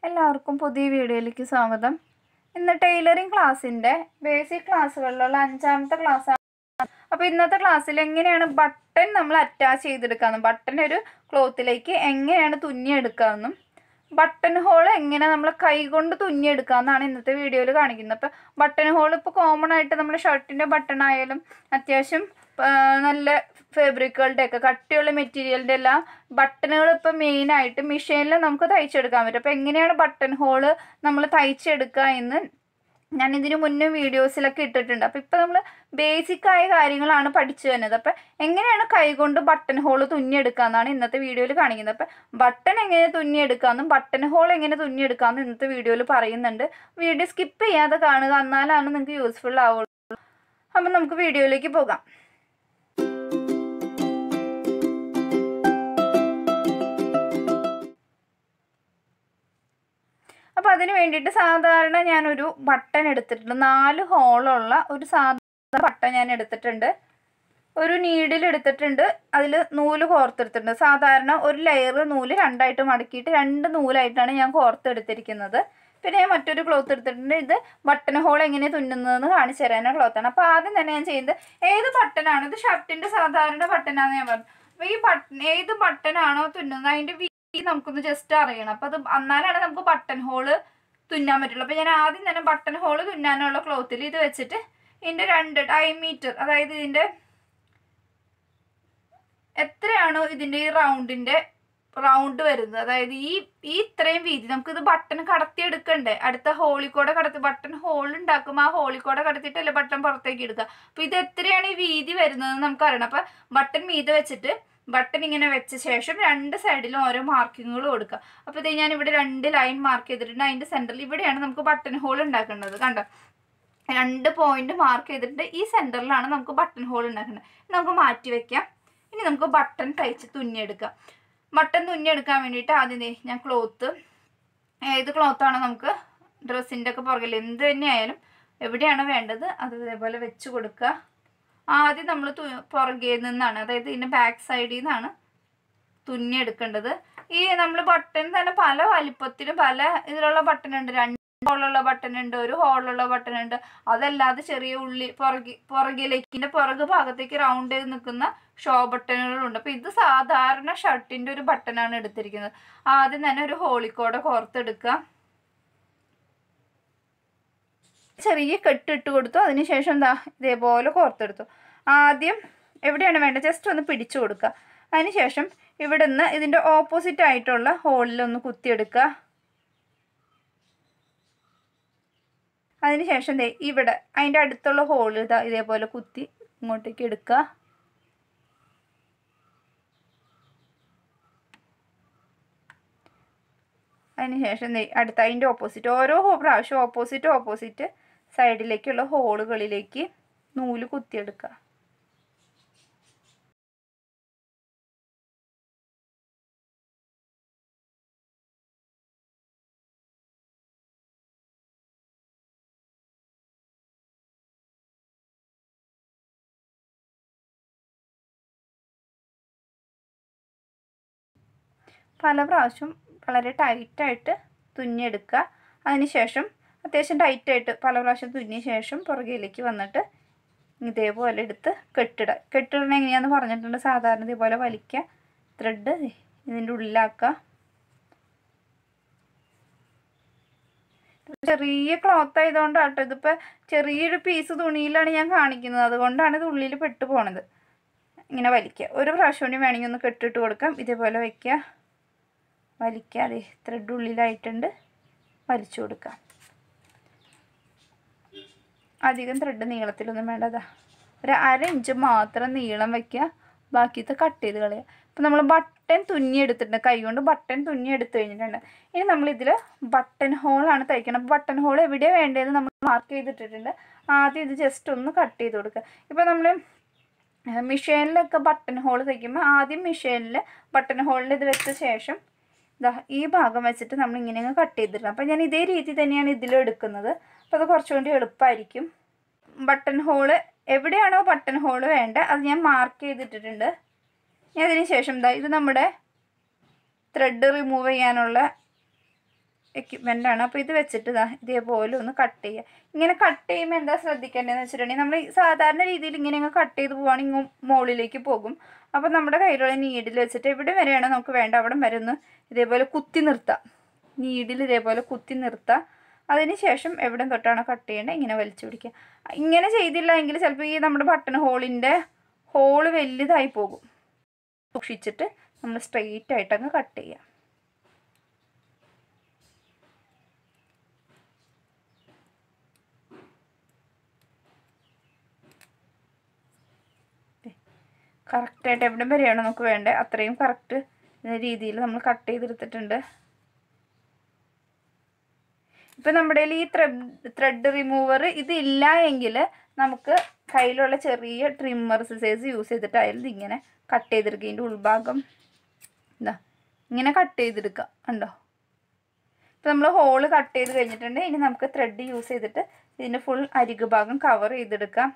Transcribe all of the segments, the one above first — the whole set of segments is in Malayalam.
എല്ലാവർക്കും പുതിയ വീഡിയോയിലേക്ക് സ്വാഗതം ഇന്ന് ടൈലറിംഗ് ക്ലാസ്സിൻ്റെ ബേസിക് ക്ലാസ്സുകളിലുള്ള അഞ്ചാമത്തെ ക്ലാസ്സാണ് അപ്പോൾ ഇന്നത്തെ ക്ലാസ്സിൽ എങ്ങനെയാണ് ബട്ടൺ നമ്മൾ അറ്റാച്ച് ചെയ്തെടുക്കാമെന്നും ബട്ടൺ ഒരു ക്ലോത്തിലേക്ക് എങ്ങനെയാണ് തുന്നിയെടുക്കാമെന്നും ബട്ടൺ ഹോൾ എങ്ങനെ നമ്മൾ കൈകൊണ്ട് തുന്നിയെടുക്കാമെന്നാണ് ഇന്നത്തെ വീഡിയോയിൽ കാണിക്കുന്നത് അപ്പോൾ ബട്ടൺ ഹോൾ ഇപ്പോൾ കോമൺ ആയിട്ട് നമ്മൾ ഷർട്ടിൻ്റെ ബട്ടൺ ആയാലും അത്യാവശ്യം ആ, നല്ല ഫാബ്രിക്കുകളുടെ ഒക്കെ കട്ടിയുള്ള മെറ്റീരിയലിൻ്റെ എല്ലാം ബട്ടണുകൾ ഇപ്പോൾ മെയിനായിട്ട് മെഷീനിൽ നമുക്ക് തയ്ച്ചെടുക്കാൻ പറ്റും അപ്പോൾ എങ്ങനെയാണ് ബട്ടൺ ഹോള് നമ്മൾ തയ്ച്ചെടുക്കുക എന്ന് ഞാൻ ഇതിന് മുന്നേ വീഡിയോസിലൊക്കെ ഇട്ടിട്ടുണ്ട് അപ്പോൾ ഇപ്പോൾ നമ്മൾ ബേസിക് ആയ കാര്യങ്ങളാണ് പഠിച്ചു വരുന്നത് അപ്പോൾ എങ്ങനെയാണ് കൈകൊണ്ട് ബട്ടൺ ഹോൾ തുന്നിയെടുക്കാമെന്നാണ് ഇന്നത്തെ വീഡിയോയിൽ കാണിക്കുന്നത് അപ്പോൾ ബട്ടൺ എങ്ങനെ തുന്നിയെടുക്കാമെന്നും ബട്ടൺ ഹോൾ എങ്ങനെ തുന്നിയെടുക്കാമെന്നും ഇന്നത്തെ വീഡിയോയിൽ പറയുന്നുണ്ട് വീഡിയോ സ്കിപ്പ് ചെയ്യാതെ കാണുക എന്നാലാണ് നിങ്ങൾക്ക് യൂസ്ഫുൾ ആവുള്ളൂ അപ്പം നമുക്ക് വീഡിയോയിലേക്ക് പോകാം അപ്പോൾ അതിന് വേണ്ടിയിട്ട് സാധാരണ ഞാനൊരു ബട്ടൺ എടുത്തിട്ടുണ്ട് നാല് ഹോളുള്ള ഒരു സാധാരണ ബട്ടൺ ഞാൻ എടുത്തിട്ടുണ്ട് ഒരു നീഡിൽ എടുത്തിട്ടുണ്ട് അതിൽ നൂല് കോർത്തെടുത്തിട്ടുണ്ട് സാധാരണ ഒരു ലെയർ നൂല് രണ്ടായിട്ട് മടക്കിയിട്ട് രണ്ട് നൂലായിട്ടാണ് ഞാൻ കോർത്തെടുത്തിരിക്കുന്നത് പിന്നെ ഞാൻ മറ്റൊരു ക്ലോത്ത് എടുത്തിട്ടുണ്ട് ഇത് ബട്ടൺ ഹോൾ എങ്ങനെ തുന്നുന്നതെന്ന് കാണിച്ചു തരാനുള്ള ക്ലോത്താണ് അപ്പോൾ ആദ്യം തന്നെ ഞാൻ ചെയ്യുന്നത് ഏത് ബട്ടനാണ് ഇത് ഷർട്ടിൻ്റെ സാധാരണ ബട്ടനാന്ന് ഞാൻ പറഞ്ഞു അപ്പോൾ ഈ ബട്ടൺ ഏത് ബട്ടനാണോ തുന്നുന്നത് അതിൻ്റെ വീതി നമുക്കൊന്ന് ജസ്റ്റ് അറിയണം അപ്പോൾ അത് എന്നാലാണ് നമുക്ക് ബട്ടൺ ഹോള് തുന്നാൻ പറ്റുള്ളൂ അപ്പോൾ ഞാൻ ആദ്യം തന്നെ ബട്ടൺ ഹോള് തുന്നാനുള്ള ക്ലോത്തിൽ ഇത് വെച്ചിട്ട് ഇതിൻ്റെ രണ്ട് ഡയമീറ്റർ അതായത് ഇതിൻ്റെ എത്രയാണോ ഇതിൻ്റെ ഈ റൗണ്ടിൻ്റെ റൗണ്ട് വരുന്നത് അതായത് ഈ ഈ ഇത്രയും വീതി നമുക്കിത് ബട്ടൺ കടത്തിയെടുക്കണ്ടേ അടുത്ത ഹോളിൽ കൂടെ കടത്തി ബട്ടൺ ഹോൾ ഉണ്ടാക്കുമ്പോൾ ആ ഹോളിൽ കൂടെ കടത്തിയിട്ടല്ലേ ബട്ടൺ പുറത്തേക്ക് എടുക്കുക അപ്പോൾ ഇത് എത്രയാണ് ഈ വീതി വരുന്നതെന്ന് നമുക്ക് അറിയണം അപ്പോൾ ബട്ടൺ മീതെ വെച്ചിട്ട് ബട്ടൺ ഇങ്ങനെ വെച്ച ശേഷം രണ്ട് സൈഡിലും ഓരോ മാർക്കിങ്ങുകൾ കൊടുക്കുക അപ്പോൾ ഇത് ഞാൻ ഇവിടെ രണ്ട് ലൈൻ മാർക്ക് ചെയ്തിട്ടുണ്ട് അതിൻ്റെ സെൻറ്ററിൽ ഇവിടെയാണ് നമുക്ക് ബട്ടൺ ഹോൾ ഉണ്ടാക്കേണ്ടത് കണ്ടോ രണ്ട് പോയിന്റ് മാർക്ക് ചെയ്തിട്ട് ഈ സെൻറ്ററിലാണ് നമുക്ക് ബട്ടൺ ഹോൾ ഉണ്ടാക്കേണ്ടത് ഇത് നമുക്ക് മാറ്റി വെക്കാം ഇനി നമുക്ക് ബട്ടൺ തയ്ച്ച് തുന്നിയെടുക്കാം ബട്ടൺ തുന്നിയെടുക്കാൻ വേണ്ടിയിട്ട് ആദ്യം ദേ ഞാൻ ക്ലോത്ത് ഏത് ക്ലോത്താണ് നമുക്ക് ഡ്രസ്സിൻ്റെ ഒക്കെ പുറകിൽ എന്ത് തന്നെയായാലും എവിടെയാണ് വേണ്ടത് അത് ഇതേപോലെ വെച്ച് കൊടുക്കുക ആദ്യം നമ്മൾ തു പുറകെ നിന്നാണ് അതായത് ഇതിൻ്റെ ബാക്ക് സൈഡിൽ നിന്നാണ് തുന്നിയെടുക്കേണ്ടത് ഈ നമ്മൾ ബട്ടൺ തന്നെ പല വലിപ്പത്തിലും പല ഇതിലുള്ള ബട്ടൺ ഉണ്ട് രണ്ട് ഹോളുള്ള ബട്ടൺ ഉണ്ട് ഒരു ഹോളുള്ള ബട്ടൺ ഉണ്ട് അതല്ലാതെ ചെറിയ ഉള്ളി പുറകി പുറകിലേക്കിൻ്റെ പുറകു ഭാഗത്തേക്ക് റൗണ്ട് ചെയ്ത് നിൽക്കുന്ന ഷോ ബട്ടണുകളുണ്ട് അപ്പോൾ ഇത് സാധാരണ ഷർട്ടിൻ്റെ ഒരു ബട്ടണാണ് എടുത്തിരിക്കുന്നത് ആദ്യം തന്നെ ഒരു ഹോളിക്കോടെ കോർത്തെടുക്കുക ചെറിയ കെട്ടിട്ട് കൊടുത്തു അതിനുശേഷം എന്താ ഇതേപോലെ കോർത്തെടുത്തു ആദ്യം എവിടെയാണ് വേണ്ടത് ജസ്റ്റ് ഒന്ന് പിടിച്ചു കൊടുക്കുക അതിനുശേഷം ഇവിടെ നിന്ന് ഇതിൻ്റെ ഓപ്പോസിറ്റ് ആയിട്ടുള്ള ഹോളിലൊന്ന് കുത്തിയെടുക്കുക അതിനുശേഷം ദേ ഇവിടെ അതിൻ്റെ അടുത്തുള്ള ഹോൾ ഇതാ ഇതേപോലെ കുത്തി ഇങ്ങോട്ടേക്ക് എടുക്കുക അതിനുശേഷം ദേ അടുത്ത അതിൻ്റെ ഓപ്പോസിറ്റ് ഓരോ ഹോ പ്രാവശ്യം ഓപ്പോസിറ്റ് ഓപ്പോസിറ്റ് സൈഡിലേക്കുള്ള ഹോളുകളിലേക്ക് നൂല് കുത്തിയെടുക്കുക പല പ്രാവശ്യം വളരെ ടൈറ്റായിട്ട് തുന്നിയെടുക്കുക അതിനുശേഷം അത്യാവശ്യം ടൈറ്റായിട്ട് പല പ്രാവശ്യം തുന്നിയ ശേഷം പുറകിലേക്ക് വന്നിട്ട് ഇതേപോലെ എടുത്ത് കെട്ടിടുക കെട്ടിടണം എങ്ങനെയാണെന്ന് പറഞ്ഞിട്ടുണ്ട് സാധാരണ ഇതേപോലെ വലിക്കുക ത്രെഡ് ഇതിൻ്റെ ഉള്ളിലാക്കുക ചെറിയ ക്ലോത്ത് ആയതുകൊണ്ടാണ് കേട്ടോ ഇതിപ്പോൾ ചെറിയൊരു പീസ് തുണിയിലാണ് ഞാൻ കാണിക്കുന്നത് അതുകൊണ്ടാണ് ഇത് ഉള്ളിൽ പെട്ടു പോണത് ഇങ്ങനെ വലിക്കുക ഒരു പ്രാവശ്യം കൂടി വേണമെങ്കിൽ ഒന്ന് കെട്ടിട്ട് കൊടുക്കാം ഇതേപോലെ വയ്ക്കുക വലിക്കാതെ ത്രെഡ് ഉള്ളിലായിട്ടുണ്ട് വലിച്ചു കൊടുക്കാം അധികം ത്രെഡ് നീളത്തിലൊന്നും വേണ്ടതാ ഒരു അര ഇഞ്ച് മാത്രം നീളം വയ്ക്കുക ബാക്കിയത്തെ കട്ട് ചെയ്ത് കളയുക ഇപ്പം നമ്മൾ ബട്ടൺ തുന്നിയെടുത്തിട്ടുണ്ട് കൈ കൊണ്ട് ബട്ടൺ തുന്നിയെടുത്ത് കഴിഞ്ഞിട്ടുണ്ട് ഇനി നമ്മളിതിൽ ബട്ടൺ ഹോളാണ് തയ്ക്കണം ബട്ടൺ ഹോൾ എവിടെയാണ് വേണ്ടതെന്ന് നമ്മൾ മാർക്ക് ചെയ്തിട്ടിട്ടുണ്ട് ആദ്യം ഇത് ജസ്റ്റ് ഒന്ന് കട്ട് ചെയ്ത് കൊടുക്കുക ഇപ്പോൾ നമ്മൾ മിഷീനിലൊക്കെ ബട്ടൺ ഹോൾ തയ്ക്കുമ്പോൾ ആദ്യം മിഷീനിൽ ബട്ടൺ ഹോളിൽ ഇത് വെച്ച ശേഷം ഇതാ ഈ ഭാഗം വെച്ചിട്ട് നമ്മൾ ഇങ്ങനെ അങ്ങ് കട്ട് ചെയ്തിടണം അപ്പോൾ ഞാൻ ഇതേ രീതി തന്നെയാണ് ഇതിലും എടുക്കുന്നത് അപ്പോൾ അത് കുറച്ചുകൂടി എളുപ്പമായിരിക്കും ബട്ടൺ ഹോള് എവിടെയാണോ ബട്ടൺ ഹോള് വേണ്ട അത് ഞാൻ മാർക്ക് ചെയ്തിട്ടിട്ടുണ്ട് ഇനി അതിന് ശേഷം ഇതാ ഇത് നമ്മുടെ ത്രെഡ് റിമൂവ് ചെയ്യാനുള്ള എക്യുപ്മെൻ്റ് ആണ് അപ്പോൾ ഇത് വെച്ചിട്ട് ഇതാ ഇതേപോലെ ഒന്ന് കട്ട് ചെയ്യുക ഇങ്ങനെ കട്ട് ചെയ്യുമ്പോൾ എന്താ ശ്രദ്ധിക്കേണ്ടതെന്ന് വെച്ചിട്ടുണ്ടെങ്കിൽ നമ്മൾ ഈ സാധാരണ രീതിയിൽ ഇങ്ങനെ അങ്ങ് കട്ട് ചെയ്ത് പോവുകയാണെങ്കിൽ ഇങ്ങ് മുകളിലേക്ക് പോകും അപ്പോൾ നമ്മുടെ കയ്യിലുള്ള നീഡിൽ വെച്ചിട്ട് എവിടെ വരെയാണോ നമുക്ക് വേണ്ട അവിടെ വരെ ഒന്ന് ഇതേപോലെ കുത്തി നിർത്താം നീഡിൽ ഇതേപോലെ കുത്തി നിർത്താം അതിന് ശേഷം എവിടെ തൊട്ടാണോ കട്ട് ചെയ്യേണ്ടത് ഇങ്ങനെ വലിച്ചു പിടിക്കുക ഇങ്ങനെ ചെയ്തില്ല എങ്കിൽ ചിലപ്പോൾ ഈ നമ്മുടെ ബട്ടൺ ഹോളിൻ്റെ ഹോള് വലുതായി പോകും സൂക്ഷിച്ചിട്ട് നമ്മൾ സ്ട്രെയിറ്റ് ആയിട്ടങ്ങ് കട്ട് ചെയ്യുക കറക്റ്റായിട്ട് എവിടെ വരെയാണോ നമുക്ക് വേണ്ടത് അത്രയും കറക്റ്റ് രീതിയിൽ നമ്മൾ കട്ട് ചെയ്തെടുത്തിട്ടുണ്ട് ഇപ്പം നമ്മുടെ കയ്യിൽ ഈ ത്രെഡ് ത്രെഡ് റിമൂവർ ഇതില്ല എങ്കിൽ നമുക്ക് കയ്യിലുള്ള ചെറിയ ട്രിമ്മർ സിസേഴ്സ് യൂസ് ചെയ്തിട്ടായാലും ഇതിങ്ങനെ കട്ട് ചെയ്തെടുക്കുക ഇതിൻ്റെ ഉൾഭാഗം എന്താ ഇങ്ങനെ കട്ട് ചെയ്തെടുക്കുക ഉണ്ടോ ഇപ്പം നമ്മൾ ഹോള് കട്ട് ചെയ്ത് കഴിഞ്ഞിട്ടുണ്ട് ഇനി നമുക്ക് ത്രെഡ് യൂസ് ചെയ്തിട്ട് ഇതിൻ്റെ ഫുൾ അരികു ഭാഗം കവർ ചെയ്തെടുക്കാം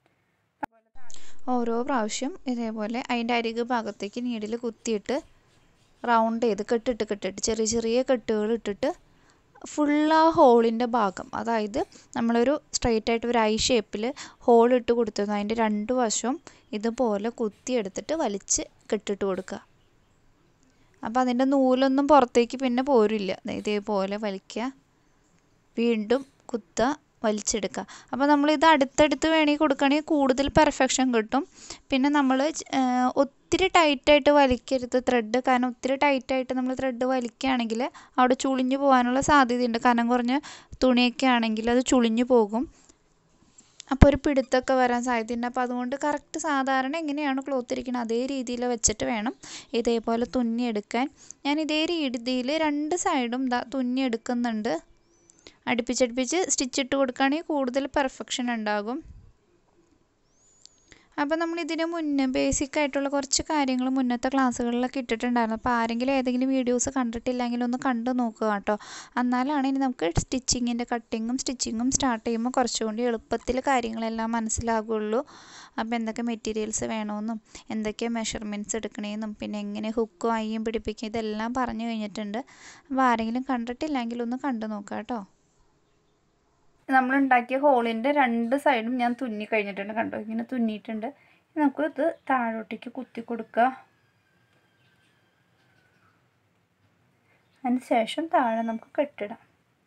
ഓരോ പ്രാവശ്യം ഇതേപോലെ അതിൻ്റെ അരികു ഭാഗത്തേക്ക് നീഡിൽ കുത്തിയിട്ട് റൗണ്ട് ചെയ്ത് കെട്ടിട്ട് കെട്ടിട്ട് ചെറിയ ചെറിയ കെട്ടുകൾ ഇട്ടിട്ട് ഫുൾ ആ ഹോളിൻ്റെ ഭാഗം അതായത് നമ്മളൊരു സ്ട്രെയിറ്റ് ആയിട്ട് ഒരു ഐ ഷേപ്പിൽ ഹോൾ ഇട്ട് കൊടുത്തത് അതിൻ്റെ രണ്ട് വശവും ഇതുപോലെ കുത്തിയെടുത്തിട്ട് വലിച്ച് കെട്ടിട്ട് കൊടുക്കുക അപ്പോൾ അതിൻ്റെ നൂലൊന്നും പുറത്തേക്ക് പിന്നെ പോരില്ല ദേ ഇതേപോലെ വലിക്കുക വീണ്ടും കുത്തുക വലിച്ചെടുക്കുക അപ്പോൾ നമ്മളിത് അടുത്തടുത്ത് വേണമെങ്കിൽ കൊടുക്കുകയാണെങ്കിൽ കൂടുതൽ പെർഫെക്ഷൻ കിട്ടും പിന്നെ നമ്മൾ ഒത്തിരി ടൈറ്റായിട്ട് വലിക്കരുത് ത്രെഡ് കാരണം ഒത്തിരി ടൈറ്റായിട്ട് നമ്മൾ ത്രെഡ് വലിക്കുകയാണെങ്കിൽ അവിടെ ചുളിഞ്ഞു പോകാനുള്ള സാധ്യതയുണ്ട് കനം കുറഞ്ഞ തുണിയൊക്കെ ആണെങ്കിൽ അത് ചുളിഞ്ഞു പോകും അപ്പോൾ ഒരു പിടുത്തമൊക്കെ വരാൻ സാധ്യതയുണ്ട് അപ്പോൾ അതുകൊണ്ട് കറക്റ്റ് സാധാരണ എങ്ങനെയാണ് ക്ലോത്ത് ഇരിക്കുന്നത് അതേ രീതിയിൽ വെച്ചിട്ട് വേണം ഇതേപോലെ തുന്നിയെടുക്കാൻ ഞാൻ ഇതേ രീതിയിൽ രണ്ട് സൈഡും ദാ തുന്നിയെടുക്കുന്നുണ്ട് അടുപ്പിച്ചടുപ്പിച്ച് സ്റ്റിച്ച് ഇട്ട് കൊടുക്കുകയാണെങ്കിൽ കൂടുതൽ പെർഫെക്ഷൻ ഉണ്ടാകും അപ്പോൾ നമ്മൾ ഇതിന് മുന്നേ ബേസിക് ആയിട്ടുള്ള കുറച്ച് കാര്യങ്ങൾ മുന്നത്തെ ക്ലാസ്സുകളിലൊക്കെ ഇട്ടിട്ടുണ്ടായിരുന്നു അപ്പോൾ ആരെങ്കിലും ഏതെങ്കിലും വീഡിയോസ് കണ്ടിട്ടില്ലെങ്കിൽ ഒന്ന് കണ്ടു നോക്കുക കേട്ടോ എന്നാലാണ് ഇനി നമുക്ക് സ്റ്റിച്ചിങ്ങിൻ്റെ കട്ടിങ്ങും സ്റ്റിച്ചിങ്ങും സ്റ്റാർട്ട് ചെയ്യുമ്പോൾ കുറച്ചുകൂടി എളുപ്പത്തിൽ കാര്യങ്ങളെല്ലാം മനസ്സിലാകുള്ളൂ അപ്പോൾ എന്തൊക്കെ മെറ്റീരിയൽസ് വേണമെന്നും എന്തൊക്കെ മെഷർമെൻറ്റ്സ് എടുക്കണമെന്നും പിന്നെ എങ്ങനെ ഹുക്കും അയ്യും പിടിപ്പിക്കുക ഇതെല്ലാം പറഞ്ഞു കഴിഞ്ഞിട്ടുണ്ട് അപ്പോൾ ആരെങ്കിലും കണ്ടിട്ടില്ലെങ്കിൽ ഒന്ന് കണ്ടു നോക്കുക കേട്ടോ നമ്മൾ ഉണ്ടാക്കിയ ഹോളിൻ്റെ രണ്ട് സൈഡും ഞാൻ തുന്നി കഴിഞ്ഞിട്ടുണ്ട് കണ്ടോ ഇങ്ങനെ തുന്നിയിട്ടുണ്ട് ഇനി നമുക്ക് ഇത് താഴോട്ടേക്ക് കുത്തി കൊടുക്കുക അതിന് ശേഷം താഴെ നമുക്ക് കെട്ടിടാം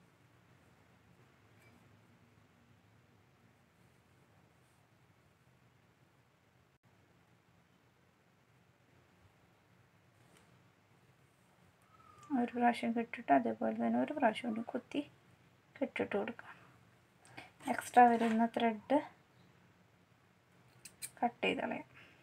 ഒരു പ്രാവശ്യം കെട്ടിട്ട് അതേപോലെ തന്നെ ഒരു പ്രാവശ്യം കൂടി കുത്തി കെട്ടിട്ട് കൊടുക്കാം എക്സ്ട്രാ വരുന്ന ത്രെഡ് കട്ട് ചെയ്ത് കളയാം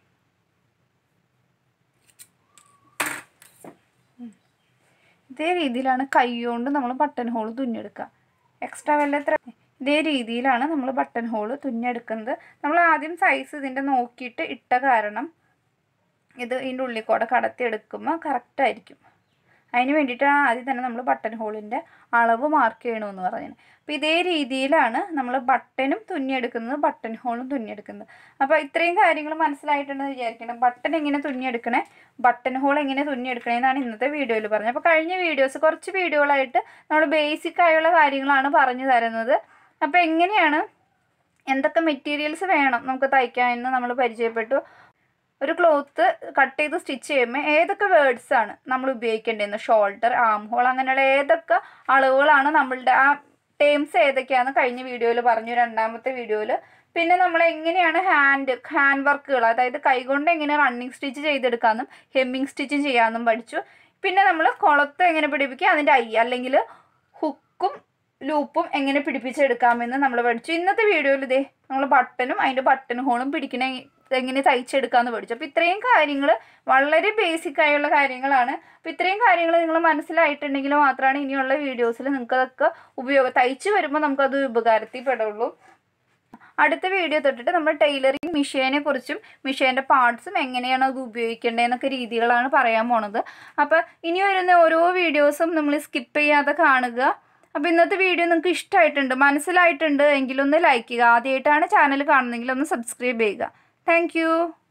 ഇതേ രീതിയിലാണ് കൈ കൊണ്ട് നമ്മൾ ബട്ടൺ ഹോൾ തുന്നിയെടുക്കുക എക്സ്ട്രാ വല്ല ത്രെഡ് ഇതേ രീതിയിലാണ് നമ്മൾ ബട്ടൺ ഹോൾ തുന്നിയെടുക്കുന്നത് നമ്മൾ ആദ്യം സൈസ് ഇതിൻ്റെ നോക്കിയിട്ട് ഇട്ട കാരണം ഇത് ഇതിൻ്റെ ഉള്ളിൽ കൂടെ കടത്തി എടുക്കുമ്പോൾ കറക്റ്റായിരിക്കും അതിന് വേണ്ടിയിട്ടാണ് ആദ്യം തന്നെ നമ്മൾ ബട്ടൺ ഹോളിൻ്റെ അളവ് മാർക്ക് ചെയ്യണമെന്ന് പറഞ്ഞത് അപ്പോൾ ഇതേ രീതിയിലാണ് നമ്മൾ ബട്ടനും തുന്നിയെടുക്കുന്നത് ബട്ടൺ ഹോളും തുന്നിയെടുക്കുന്നത് അപ്പോൾ ഇത്രയും കാര്യങ്ങൾ മനസ്സിലായിട്ടുണ്ടെന്ന് വിചാരിക്കണം ബട്ടൺ എങ്ങനെ തുന്നിയെടുക്കണേ ബട്ടൺ ഹോൾ എങ്ങനെ തുന്നിയെടുക്കണേ എന്നാണ് ഇന്നത്തെ വീഡിയോയിൽ പറഞ്ഞത് അപ്പോൾ കഴിഞ്ഞ വീഡിയോസ് കുറച്ച് വീഡിയോകളായിട്ട് നമ്മൾ ബേസിക് ആയുള്ള കാര്യങ്ങളാണ് പറഞ്ഞു തരുന്നത് അപ്പോൾ എങ്ങനെയാണ് എന്തൊക്കെ മെറ്റീരിയൽസ് വേണം നമുക്ക് തയ്ക്കാൻ എന്ന് നമ്മൾ പരിചയപ്പെട്ടു ഒരു ക്ലോത്ത് കട്ട് ചെയ്ത് സ്റ്റിച്ച് ചെയ്യുമ്പോൾ ഏതൊക്കെ വേർഡ്സ് ആണ് നമ്മൾ ഉപയോഗിക്കേണ്ടതെന്ന് ഷോൾഡർ ആം ഹോൾ അങ്ങനെയുള്ള ഏതൊക്കെ അളവുകളാണ് നമ്മളുടെ ആ ടേംസ് ഏതൊക്കെയാണെന്ന് കഴിഞ്ഞ വീഡിയോയിൽ പറഞ്ഞു രണ്ടാമത്തെ വീഡിയോയിൽ പിന്നെ നമ്മൾ എങ്ങനെയാണ് ഹാൻഡ് ഹാൻഡ് വർക്കുകൾ അതായത് കൈകൊണ്ട് എങ്ങനെ റണ്ണിങ് സ്റ്റിച്ച് ചെയ്തെടുക്കാമെന്നും ഹെമ്മിങ് സ്റ്റിച്ചും ചെയ്യാമെന്നും പഠിച്ചു പിന്നെ നമ്മൾ കുളത്ത് എങ്ങനെ പിടിപ്പിക്കുക അതിൻ്റെ ഐ അല്ലെങ്കിൽ ഹുക്കും ലൂപ്പും എങ്ങനെ പിടിപ്പിച്ചെടുക്കാമെന്ന് നമ്മൾ പഠിച്ചു ഇന്നത്തെ വീഡിയോയിൽ ഇതേ നമ്മൾ ബട്ടണും അതിൻ്റെ ബട്ടൺ ഹോളും പിടിക്കണ എങ്ങനെ തയ്ച്ചെടുക്കാമെന്ന് പഠിച്ചു അപ്പോൾ ഇത്രയും കാര്യങ്ങൾ വളരെ ബേസിക് ആയുള്ള കാര്യങ്ങളാണ് അപ്പോൾ ഇത്രയും കാര്യങ്ങൾ നിങ്ങൾ മനസ്സിലായിട്ടുണ്ടെങ്കിൽ മാത്രമാണ് ഇനിയുള്ള വീഡിയോസിൽ നിങ്ങൾക്ക് അതൊക്കെ ഉപയോഗം തയ്ച്ച് വരുമ്പോൾ നമുക്കത് ഉപകാരത്തിൽ പെടുള്ളൂ അടുത്ത വീഡിയോ തൊട്ടിട്ട് നമ്മൾ ടൈലറിങ് മെഷീനെ കുറിച്ചും മെഷീൻ്റെ പാർട്സും എങ്ങനെയാണ് അത് ഉപയോഗിക്കേണ്ടതെന്നൊക്കെ രീതികളാണ് പറയാൻ പോണത് അപ്പോൾ ഇനി വരുന്ന ഓരോ വീഡിയോസും നമ്മൾ സ്കിപ്പ് ചെയ്യാതെ കാണുക അപ്പോൾ ഇന്നത്തെ വീഡിയോ നിങ്ങൾക്ക് ഇഷ്ടമായിട്ടുണ്ട് മനസ്സിലായിട്ടുണ്ട് എങ്കിലൊന്ന് ലൈക്ക് ചെയ്യുക ആദ്യമായിട്ടാണ് ചാനൽ കാണുന്നതെങ്കിൽ ഒന്ന് സബ്സ്ക്രൈബ് ചെയ്യുക താങ്ക്